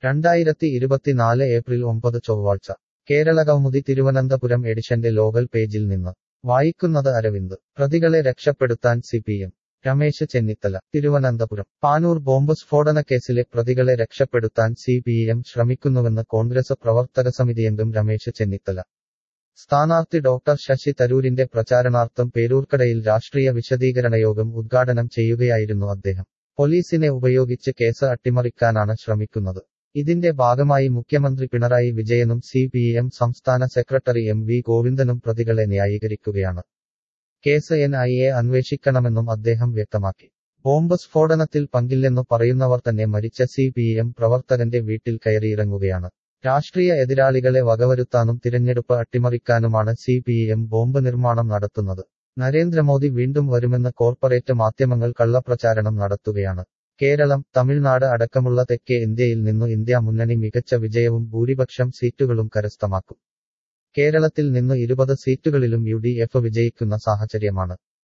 രണ്ടായിരത്തി ഇരുപത്തിനാല് ഏപ്രിൽ ഒമ്പത് ചൊവ്വാഴ്ച കേരള കൗമുദി തിരുവനന്തപുരം എഡിഷന്റെ ലോകൽ പേജിൽ നിന്ന് വായിക്കുന്നത് അരവിന്ദ് പ്രതികളെ രക്ഷപ്പെടുത്താൻ സിപിഎം രമേശ് ചെന്നിത്തല തിരുവനന്തപുരം പാനൂർ ബോംബ് സ്ഫോടനക്കേസിലെ പ്രതികളെ രക്ഷപ്പെടുത്താൻ സിപിഎം ശ്രമിക്കുന്നുവെന്ന് കോൺഗ്രസ് പ്രവർത്തക സമിതിയംഗം രമേശ് ചെന്നിത്തല സ്ഥാനാർത്ഥി ഡോക്ടർ ശശി തരൂരിന്റെ പ്രചാരണാർത്ഥം പേരൂർക്കടയിൽ രാഷ്ട്രീയ വിശദീകരണ യോഗം ഉദ്ഘാടനം ചെയ്യുകയായിരുന്നു അദ്ദേഹം പോലീസിനെ ഉപയോഗിച്ച് കേസ് അട്ടിമറിക്കാനാണ് ശ്രമിക്കുന്നത് ഇതിന്റെ ഭാഗമായി മുഖ്യമന്ത്രി പിണറായി വിജയനും സി പി എം സംസ്ഥാന സെക്രട്ടറി എം വി ഗോവിന്ദനും പ്രതികളെ ന്യായീകരിക്കുകയാണ് കേസ് എൻ ഐ എ അന്വേഷിക്കണമെന്നും അദ്ദേഹം വ്യക്തമാക്കി ബോംബ് സ്ഫോടനത്തിൽ പങ്കില്ലെന്നു പറയുന്നവർ തന്നെ മരിച്ച സി പി എം പ്രവർത്തകന്റെ വീട്ടിൽ കയറിയിറങ്ങുകയാണ് രാഷ്ട്രീയ എതിരാളികളെ വകവരുത്താനും തിരഞ്ഞെടുപ്പ് അട്ടിമറിക്കാനുമാണ് സി പി എം ബോംബ് നിർമ്മാണം നടത്തുന്നത് നരേന്ദ്രമോദി വീണ്ടും വരുമെന്ന് കോർപ്പറേറ്റ് മാധ്യമങ്ങൾ കള്ളപ്രചാരണം നടത്തുകയാണ് കേരളം തമിഴ്നാട് അടക്കമുള്ള തെക്കേ ഇന്ത്യയിൽ നിന്നു ഇന്ത്യ മുന്നണി മികച്ച വിജയവും ഭൂരിപക്ഷം സീറ്റുകളും കരസ്ഥമാക്കും കേരളത്തിൽ നിന്നു ഇരുപത് സീറ്റുകളിലും യു ഡി എഫ് വിജയിക്കുന്ന സാഹചര്യമാണ്